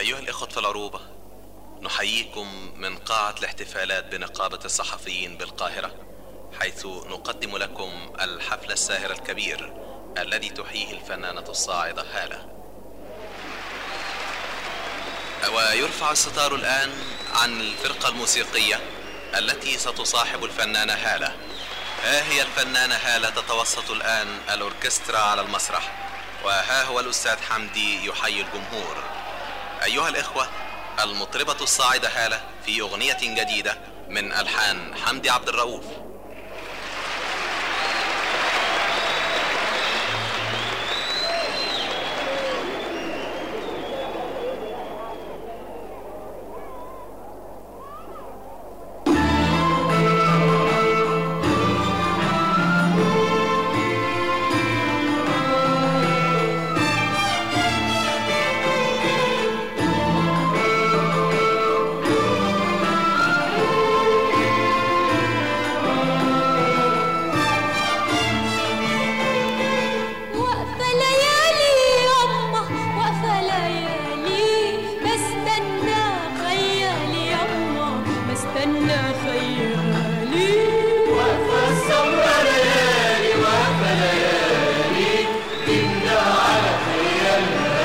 أيها الإخوة في العروبة نحييكم من قاعة الاحتفالات بنقابة الصحفيين بالقاهرة حيث نقدم لكم الحفل الساهر الكبير الذي تحييه الفنانة الصاعدة هالة ويرفع الستار الآن عن الفرقة الموسيقية التي ستصاحب الفنانة هالة ها هي الفنانة هالة تتوسط الآن الأوركسترا على المسرح وها هو الأستاذ حمدي يحيي الجمهور أيها الإخوة المطربة الصاعدة هالة في أغنية جديدة من ألحان حمدي عبد الرؤوف واقفة ليالي يما واقفة ليالي بستنى خيالي يما بستنى خيالي واقفة السمرة ليالي واقفة ليالي تمنى على خيالها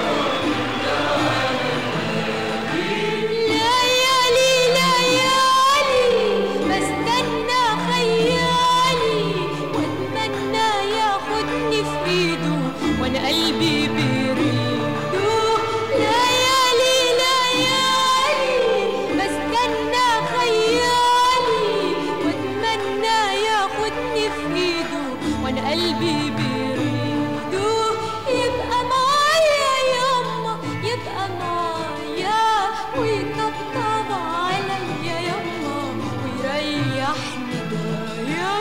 ليالي ليالي بستنى خيالي واتمنى ياخدني في ايده وانا قلبي بيريده ليالي ليالي بستنى خيالي واتمنى ياخدني في ايده وانا قلبي بيريده يبقى معايا يما يبقى معايا ويطبطب عليا يما ويريحني دايا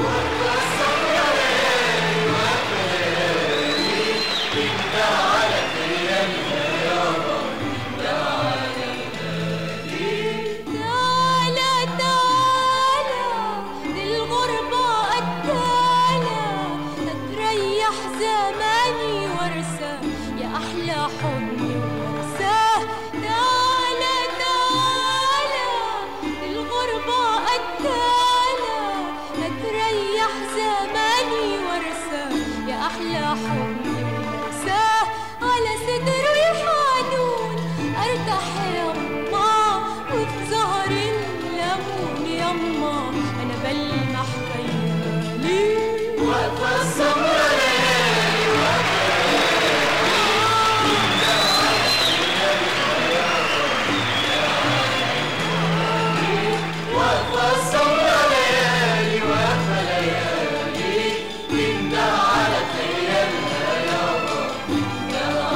تعالى تعالى للغربة قتالة تتريح زماني وارسى يا أحلى حضن وارساه تعالى تعالى للغربة قتالة تتريح زماني وارسى يا أحلى حضن وارساه على صدره يحانون ارتاح يما وفي زهر الليمون يما انا بلمح خيالي واقفه السمرة ليالي واقفه السمرة ليالي واقفه ليالي تمنى على خيالها يابا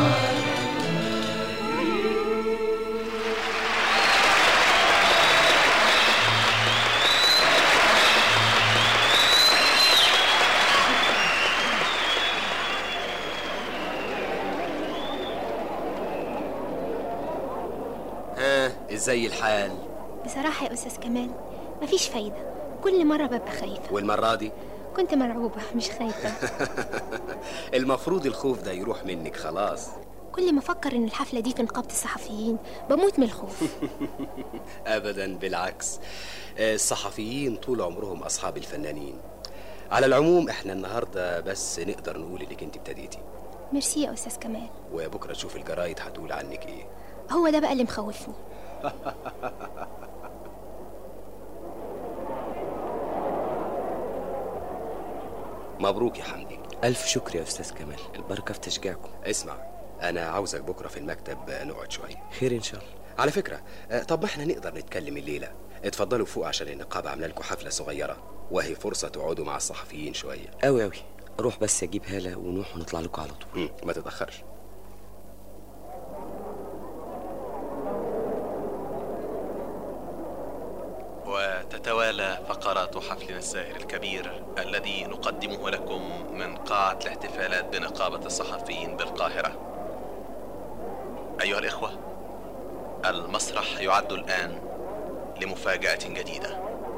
ها ازاي الحال بصراحة يا أستاذ كمال مفيش فايدة كل مرة ببقى خايفة والمرة دي كنت مرعوبة مش خايفة المفروض الخوف ده يروح منك خلاص كل ما أفكر إن الحفلة دي في نقابة الصحفيين بموت من الخوف ابدا بالعكس آه، الصحفيين طول عمرهم اصحاب الفنانين على العموم احنا النهارده بس نقدر نقول انك انت ابتديتي ميرسي يا أستاذ كمال وبكره تشوف الجرايد هتقول عنك ايه هو ده بقى اللي مخوفني مبروك يا حمدي ألف شكر يا أستاذ كمال البركة في تشجيعكم اسمع انا عاوزك بكره في المكتب آه، نقعد شويه خير إن شاء الله على فكره آه، طب ما احنا نقدر نتكلم الليله اتفضلوا فوق عشان النقابه عامله لكم حفله صغيره وهي فرصه تقعدوا مع الصحفيين شويه أوي أوي أروح بس أجيب هالة ونروح ونطلع لكم على طول مم، ما تتاخرش وتتوالى فقرات حفلنا الساهر الكبير الذي نقدمه لكم من قاعة الاحتفالات بنقابة الصحفيين بالقاهرة أيها الإخوة المسرح يعد الآن لمفاجأة جديدة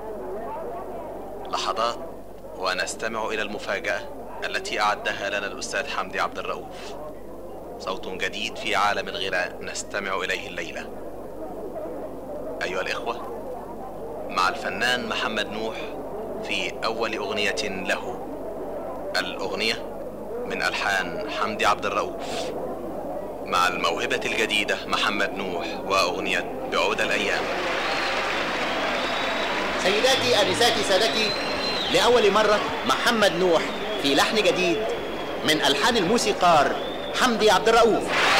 لحظات ونستمع إلى المفاجأة التي أعدها لنا الأستاذ حمدي عبد الرؤوف صوت جديد في عالم الغناء نستمع إليه الليلة أيها الإخوة مع الفنان محمد نوح في أول أغنية له الأغنية من ألحان حمدي عبد الرؤوف مع الموهبة الجديدة محمد نوح وأغنية بعود الأيام سيداتي أنساتي سادتي لأول مرة محمد نوح في لحن جديد من ألحان الموسيقار حمدي عبد الرؤوف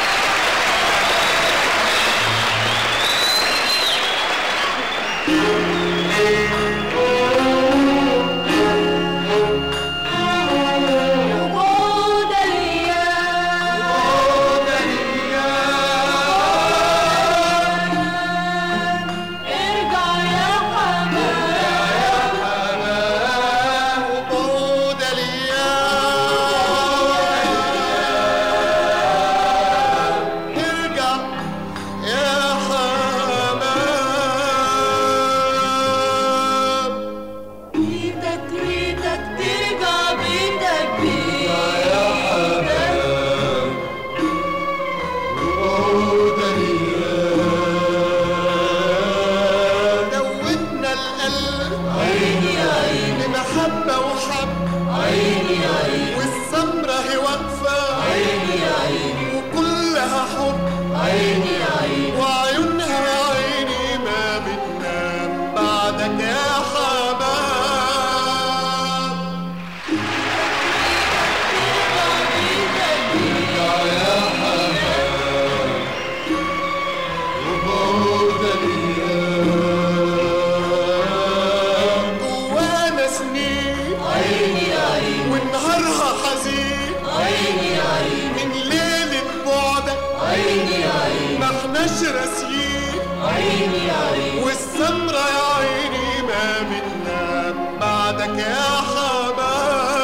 وجود الأيام ارجع يا حمام وقود الأيام ارجع يا حمام بيتك بيتك ترجع بيتك بيتك دوتنا القلب عيني عيني بمحبة وحب عيني عيني والسمرة هي واقفة عيني عيني وكلها حب عيني عيني وعيونها يا عيني ما بتنام بعدك يا حمام جوانا سنين عيني عيني ونهارها حزين عيني عيني من ليلة بعدك عيني عيني ما احناش راسيين عيني عيني والسمرة يا عيني ما بتنام بعدك يا حمام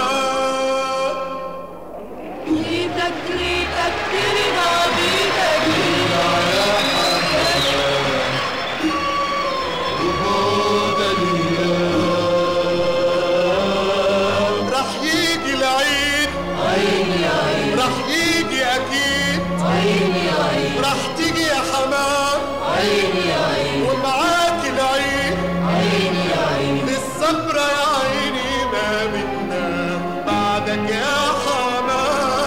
ريتك ريتك ترجع بيتك راح يجي العيد عيني عيني راح يجي اكيد عيني عيني راح تيجي يا حمام عيني عيني ومعاك العيد عيني عيني الصبرة يا عيني ما بتنام بعدك يا حمام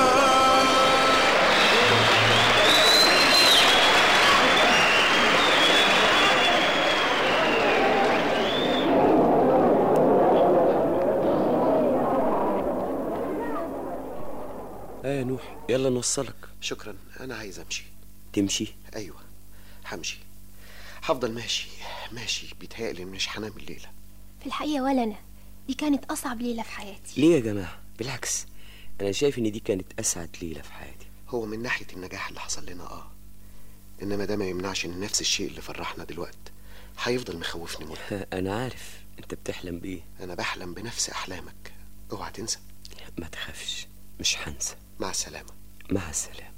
اه يا نوح يلا نوصلك شكرا انا عايز امشي تمشي ايوه همشي هفضل ماشي ماشي بيتهيألي مش هنام الليله في الحقيقة ولا أنا دي كانت أصعب ليلة في حياتي ليه يا جماعة بالعكس انا شايف ان دي كانت اسعد ليلة في حياتي هو من ناحيه النجاح اللي حصل لنا اه انما ده ما يمنعش ان نفس الشيء اللي فرحنا دلوقتي هيفضل مخوفني مدة انا عارف انت بتحلم بايه انا بحلم بنفس احلامك اوعى تنسى ما تخافش مش هنسى مع السلامه مع السلامة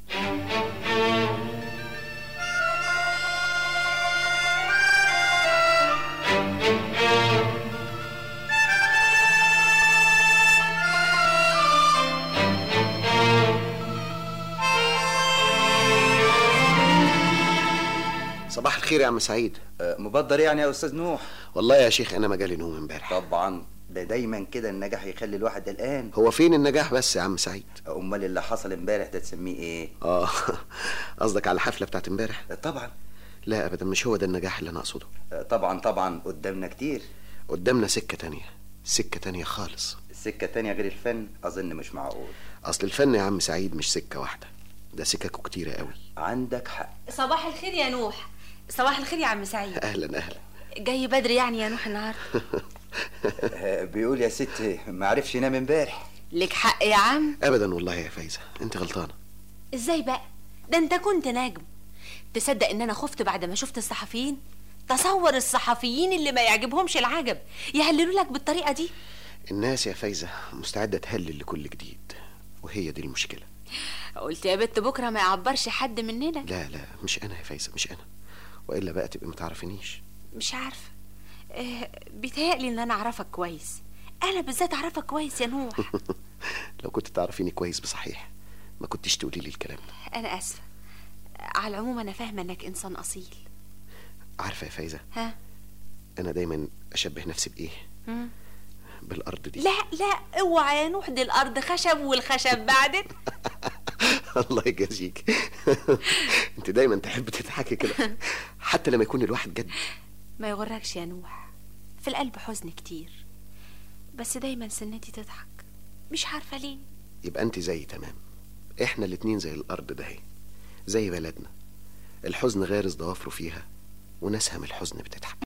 صباح الخير يا عم سعيد مبدر يعني يا استاذ نوح والله يا شيخ انا ما جالي نوم امبارح طبعا ده دايما كده النجاح يخلي الواحد قلقان هو فين النجاح بس يا عم سعيد امال اللي حصل امبارح ده تسميه ايه اه قصدك على الحفله بتاعت امبارح طبعا لا ابدا مش هو ده النجاح اللي انا اقصده طبعا طبعا قدامنا كتير قدامنا سكه تانية سكه تانية خالص السكة تانية غير الفن اظن مش معقول اصل الفن يا عم سعيد مش سكه واحده ده سككه كتيره قوي عندك حق صباح الخير يا نوح صباح الخير يا عم سعيد اهلا اهلا جاي بدري يعني يا نوح النهارده بيقول يا ست ما عرفش ينام امبارح لك حق يا عم ابدا والله يا فايزه انت غلطانه ازاي بقى ده انت كنت نجم تصدق ان انا خفت بعد ما شفت الصحفيين تصور الصحفيين اللي ما يعجبهمش العجب يهللوا لك بالطريقه دي الناس يا فايزه مستعده تهلل لكل جديد وهي دي المشكله قلت يا بت بكره ما يعبرش حد مننا لا لا مش انا يا فايزه مش انا والا بقى تبقى ما تعرفنيش مش عارفه اه بيتهيألي ان انا اعرفك كويس انا بالذات اعرفك كويس يا نوح لو كنت تعرفيني كويس بصحيح ما كنتش تقولي لي الكلام ده انا اسفه على العموم انا فاهمه انك انسان اصيل عارفه يا فايزه ها انا دايما اشبه نفسي بايه مم. بالارض دي لا لا اوعى يا نوح دي الارض خشب والخشب بعدت الله يجازيك انت دايما تحب تضحكي كده حتى لما يكون الواحد جد ما يغركش يا نوح في القلب حزن كتير بس دايما سنتي تضحك مش عارفه ليه يبقى انت زي تمام احنا الاتنين زي الارض ده هي زي بلدنا الحزن غارس ضوافره فيها وناسها من الحزن بتضحك